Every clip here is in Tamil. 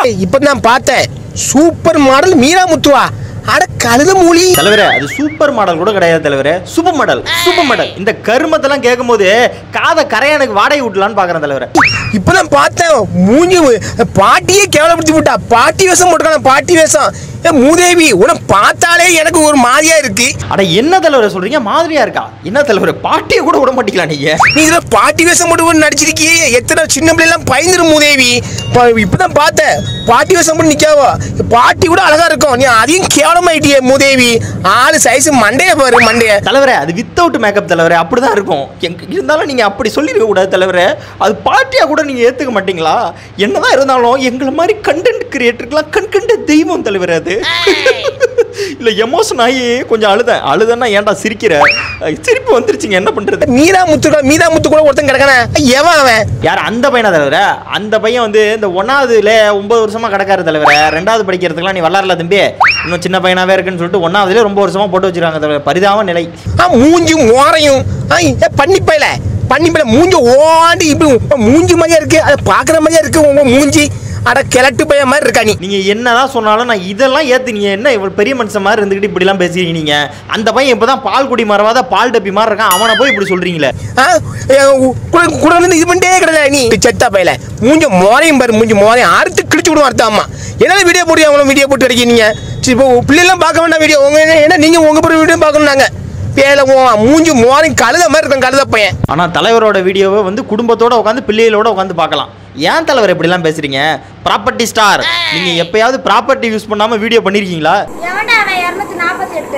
இப்போ நான் பார்த்தேன் சூப்பர் மாடல் மீரா முத்துவா அட கழுத மூலி தலைவரே அது சூப்பர் மாடல் கூட கிடையாது தலைவரே சூப்பர் மாடல் சூப்பர் மாடல் இந்த கருமத்தெல்லாம் கேட்கும்போது காதை கரையானுக்கு வாடகை விட்டலான்னு பாக்குறேன் தலைவரே இப்பதான் பார்த்தேன் மூஞ்சி பாட்டியே கேவலப்படுத்தி விட்டா பாட்டி வேஷம் போட்டுக்கான பாட்டி வேஷம் ஏ மூதேவி உன பார்த்தாலே எனக்கு ஒரு மாதிரியா இருக்கு அட என்ன தலைவரை சொல்றீங்க மாதிரியா இருக்கா என்ன தலைவரே பாட்டியை கூட விட மாட்டீங்களா நீங்க நீ இதுல பாட்டி வேஷம் போட்டு கூட நடிச்சிருக்கியே எத்தனை சின்ன பிள்ளைலாம் பயந்துரும் மூதேவி ப- இப்பதான் பார்த்தேன் பாட்டி வேஷம் போட்டு நிக்காவோ பாட்டி கூட அழகா இருக்கும் நீ அதையும் கேவலமாயிட்டியே மூதேவி ஆளு சைஸ் மண்டைய பாரு மண்டைய தலைவரே அது வித்தவுட் மேக்கப் தலைவரே அப்படிதான் இருக்கும் எங்க இருந்தாலும் நீங்க அப்படி சொல்லிருக்க கூடாது தலைவரே அது பாட்டியா கூட நீங்க ஏத்துக்க மாட்டீங்களா என்னதான் இருந்தாலும் எங்களை மாதிரி கண்டென்ட் கிரியேட்டருக்குலாம் கண் கண்ட தெய்வம் தலைவரே அது இல்ல எமோஷன் ஆகி கொஞ்சம் அழுதேன் அழுதன்னா ஏன்டா சிரிக்கிற அஹ் சிரிப்பு வந்துருச்சுங்க என்ன பண்றது மீரா முத்து மீரா முத்து கூட ஒருத்தன் கிடக்கானே எவன் அவன் யார் அந்த பையனா தலைவரே அந்த பையன் வந்து இந்த ஒன்னாவதுல ஒன்பது வருஷமா கிடக்காரு தலைவரே ரெண்டாவது படிக்கிறதுக்குலாம் நீ வரலாறுல தம்பி இன்னும் சின்ன பையனாவே இருக்குன்னு சொல்லிட்டு ஒன்னாவதுல ரொம்ப வருஷமா போட்டு வச்சிருக்காங்க தலைவர் பரிதாப நிலை ஆ மூஞ்சும் மோரையும் ஆ ஏ பண்ணிப்பையில பண்ணிப்பையில மூஞ்சி ஓடி இப்படி மூஞ்சி மாதிரியா இருக்கு அதை பார்க்குற மாதிரியா இருக்கு உங்க மூஞ்சி அட கிழட்டு பையன் மாதிரி இருக்கா நீ நீங்க என்னதான் சொன்னாலும் நான் இதெல்லாம் ஏத்து நீங்க என்ன இவ்வளவு பெரிய மனுஷன் மாதிரி இருந்துகிட்டு இப்படி எல்லாம் பேசுறீங்க நீங்க அந்த பையன் இப்பதான் பால் குடி மறவாத பால் டப்பி மாதிரி இருக்கான் அவனை போய் இப்படி சொல்றீங்களே ஆ ஏ, உ- கூட கூட வந்து இது பண்ணிட்டே கிடையாது நீ செத்தா பையில மூஞ்சி மோரையும் பாரு மூஞ்சி மோரையும் அறுத்து கிழிச்சு விடுவோம் அர்த்தம் அம்மா என்ன வீடியோ போட்டு அவங்களும் வீடியோ போட்டு இருக்கீங்க சரி இப்போ பிள்ளைலாம் பார்க்க வேண்டாம் வீடியோ உங்க என்ன- என்ன நீங்க உங்க பிறகு வீடியோ பார்க்கணும் நாங்க பேல உன் மூஞ்சி மோரையும் கழுத மாதிரி இருக்கும் கழுத பையன் ஆனா தலைவரோட வீடியோவை வந்து குடும்பத்தோட உட்காந்து பிள்ளைகளோட உட்காந்து பார்க்கலாம் ஏன் தலைவர் இப்படிலாம் பேசுறீங்க ப்ராப்பர்ட்டி ஸ்டார் நீங்க எப்பயாவது ப்ராப்பர்ட்டி யூஸ் பண்ணாம வீடியோ பண்ணிருக்கீங்களா எவன்டா அவன் இரநூத்தி நாற்பத்தி எட்டு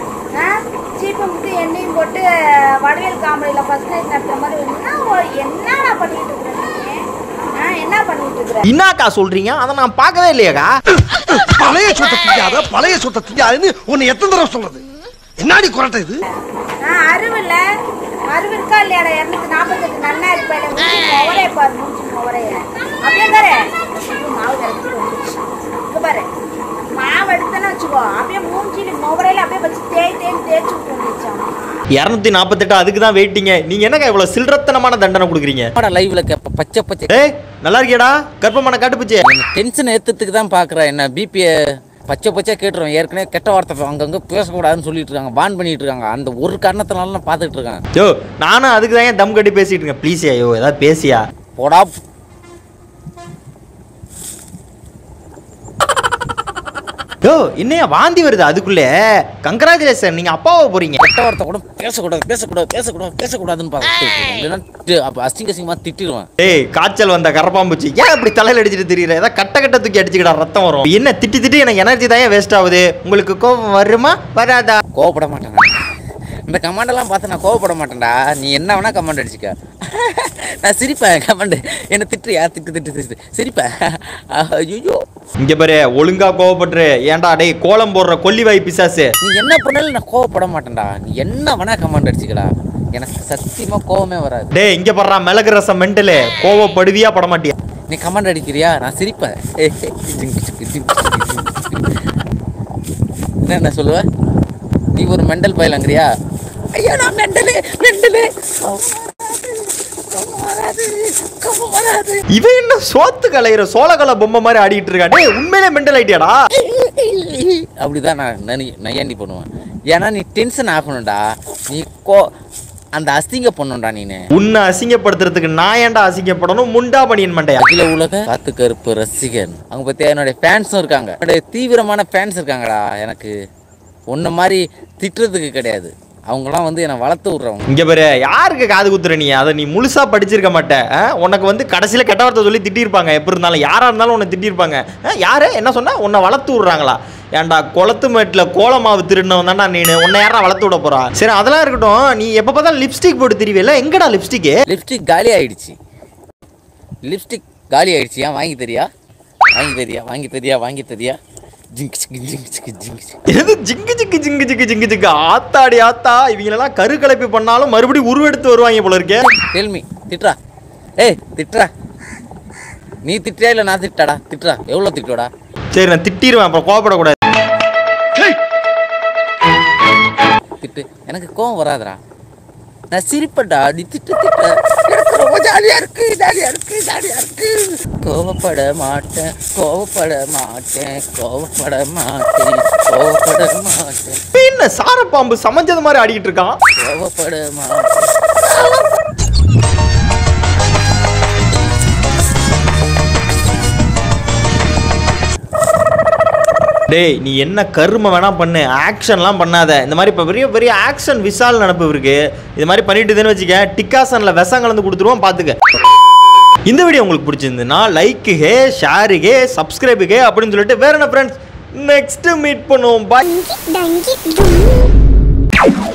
சீப்பு முட்டு எண்ணெயும் போட்டு வடிவேல் காமெடியில் ஃபர்ஸ்ட் நைட் நடத்துற மாதிரி என்ன ஒரு- என்னடா பண்ணிட்டு இருக்கிற நீ ஆ, என்ன பண்ணிட்டு இருக்கிற என்னக்கா சொல்றீங்க அதை நான் பார்க்கவே இல்லையாக்கா பழைய சொத்தை திங்காத பழைய சொத்தை திங்காதுன்னு உன்னை எத்தனை தடவை சொல்றது என்னாடி குரட்டை இது ஆ அறிவில்ல அறிவு இருக்கா இல்லையாடா இரநூத்தி நாற்பத்தெட்டு நன்னா இருப்பாயில மூஞ்சி முவரைய பாரு மூஞ்சி முவரைய அப்படியே பாரு மாவு கரைச்சி வந்துருச்சு இங்க பாரு மாவு எடுத்தேன்னு வச்சுக்கோ அப்படியே மூஞ்சில முவரையில அப்படியே வச்சு தேய் தேய் தேய்ச்சி விட்டு வந்துருச்சான் இரநூத்தி நாற்பத்தெட்டு அதுக்கு தான் வெயிட்டிங்க நீங்க என்னக்கா இவ்வளவு சில்றத்தனமான தண்டனை கொடுக்குறீங்க என்னடா லைவ்ல கேப்ப பச்சை பச்சை ஏய் நல்லா இருக்கியாடா கர்ப்பமான காட்டுப்பூச்சி டென்ஷன் ஏத்துறதுக்கு தான் பாக்குறேன் என்ன பிபியை பச்சை பச்சை கேட்டுருவேன் ஏற்கனவே கெட்ட வார்த்தை அங்கங்க பேசக்கூடாதுன்னு சொல்லிட்டு இருக்காங்க பான் பண்ணிட்டு இருக்காங்க அந்த ஒரு காரணத்தினால நான் பார்த்துட்டு இருக்கேன் யோ நானும் அதுக்கு தான் தம் கட்டி பேசிட்டு இருக்கேன் ப்ளீஸ் ஐயோ ஏதாவது பேசியா போடா யோ என்னையா வாந்தி வருது அதுக்குள்ளே கங்க்ராச்சுலேஷன் நீங்க அப்பாவை போறீங்க கெட்ட வார்த்தை கூட பேசக்கூடாது பேசக்கூடாது பேசக்கூடாது பேசக்கூடாதுன்னு பார்த்துட்டு இருக்கேன். இல்லைன்னா தி- அப்ப அசிங்க அசிங்கமா திட்டிடுவேன் ஏய் காய்ச்சல் வந்த கரப்பாம்பூச்சி ஏன் இப்படி தலையில அடிச்சிட்டு தெரியல ஏதாவது கட்ட கட்ட தூக்கி அடிச்சுக்கிடா ரத்தம் வரும் என்ன திட்டி திட்டி எனக்கு எனர்ஜி தான் வேஸ்ட் ஆகுது உங்களுக்கு கோபம் வருமா வராதா கோவப்பட மாட்டேன் இந்த கமெண்டெல்லாம் பார்த்து நான் கோவப்பட மாட்டேன்டா நீ என்ன வேணா கமெண்ட் அடிச்சுக்க நான் சிரிப்பேன் கமெண்ட் என்ன திட்டுறியா திட்டு திட்டு திட்டு சிரிப்பேன் ஐயோ இங்க பாரு ஒழுங்கா கோவப்பட்டுரு ஏன்டா டேய் கோலம் போடுற கொல்லிவாய் பிசாசு நீ என்ன பண்ணாலும் நான் கோவப்பட மாட்டேன்டா நீ என்ன வேணா கமெண்ட் அடிச்சுக்கடா எனக்கு சத்தியமா கோவமே வராது டேய் இங்க படுறா மிளகு ரசம் மெண்டலு கோவப்படுவியா பட மாட்டியா நீ கமெண்ட் அடிக்கிறியா நான் சிரிப்பேன் என்ன என்ன சொல்லுவ நீ ஒரு மெண்டல் பயிலங்கிறியா ஐயா நான் மெண்டலு மெண்டலு வராது இவன் என்ன சோத்து கலையிற சோளக்கலை பொம்மை மாதிரி ஆடிட்டு இருக்கான் டேய் உண்மையிலே மெண்டல் ஆயிட்டியாடா அப்படிதான் நான் நனி நையாண்டி பண்ணுவேன் ஏன்னா நீ டென்ஷன் ஆகணும்டா நீ கோ அந்த அசிங்க பண்ணும்டா நீனு உன்னை அசிங்கப்படுத்துறதுக்கு நான் ஏன்டா அசிங்கப்படணும் முண்டா பணியன் மண்டையா அகில உலக காத்து கருப்பு ரசிகன் அவங்க பத்தி என்னுடைய ஃபேன்ஸும் இருக்காங்க என்னுடைய தீவிரமான ஃபேன்ஸ் இருக்காங்கடா எனக்கு உன்ன மாதிரி திட்டுறதுக்கு கிடையாது அவங்களாம் வந்து என்னை வளர்த்து விட்றவங்க இங்க பாரு யாருக்கு காது குத்துற நீ அதை நீ முழுசா படிச்சிருக்க மாட்ட ஆ? உனக்கு வந்து கடைசியில கெட்ட வார்த்தை சொல்லி திட்டிருப்பாங்க எப்படி இருந்தாலும் யாரா இருந்தாலும் உன்னை திட்டிருப்பாங்க ஆ, யாரு என்ன சொன்னா உன்னை வளர்த்து விடுறாங்களா ஏன்டா குளத்து மேட்டில் கோலமாவு திருடினவன் தான்டா நீனு உன்னை யாரா வளர்த்து விட போறா சரி அதெல்லாம் இருக்கட்டும் நீ எப்போ பார்த்தாலும் லிப்ஸ்டிக் போட்டு திரிவில எங்கடா லிப்ஸ்டிக்கு லிப்ஸ்டிக் காலி ஆயிடுச்சு லிப்ஸ்டிக் காலி ஆயிடுச்சு ஏன் வாங்கி தரியா வாங்கி தரியா வாங்கி தரியா வாங்கி தரியா ஜிங்க் சிக்கு ஜிங்க் சிக்கு ஜிங்க் சிக்கு எது ஜிங்கு ஜிங்கு ஜிங்கு ஜிங்கு ஜிங்கு ஜிங்கு ஆத்தாடி ஆத்தா இவங்களெல்லாம் கரு கலப்பி பண்ணாலும் மறுபடியும் உருவெடுத்து வருவாங்க போல இருக்கே டெல்மி திட்டுறா ஏய் திட்டுறா நீ திட்டுறியா இல்லை நான் திட்டாடா திட்டுறா எவ்வளோ திட்டுவடா சரி நான் திட்டிடுவேன் அப்புறம் கோவப்படக்கூடாது திட்டு எனக்கு கோவம் வராதுடா நான் சிரிப்பேன்டா நீ திட்டு திட்ட எனக்கு ரொம்ப ஜாலியா இருக்கு ஜாலியா இருக்கு ஜாலியா இருக்கு கோவப்பட மாட்டேன் கோவப்பட மாட்டேன் கோவப்பட மாட்டேன் கோவப்பட மாட்டேன் என்ன சாரப்பாம்பு சமைஞ்சது மாதிரி ஆடிக்கிட்டு இருக்கான் கோவப்பட மாட்டேன் டேய் நீ என்ன கருமை வேணா பண்ணு ஆக்ஷன்லாம் பண்ணாத இந்த மாதிரி இப்போ பெரிய பெரிய ஆக்ஷன் விசால் நடப்பு இருக்கு இது மாதிரி பண்ணிட்டுதுன்னு வச்சுக்க டிக்காசனில் விஷம் கலந்து கொடுத்துருவோம் பார்த்துக்க இந்த வீடியோ உங்களுக்கு பிடிச்சிருந்துன்னா லைக்குகே ஷேருகே சப்ஸ்கிரைபுகே அப்படின்னு சொல்லிட்டு வேற என்ன ஃப்ரெண்ட்ஸ் நெக்ஸ்ட் மீட் பண்ணுவோம் பாய் Dangi dum.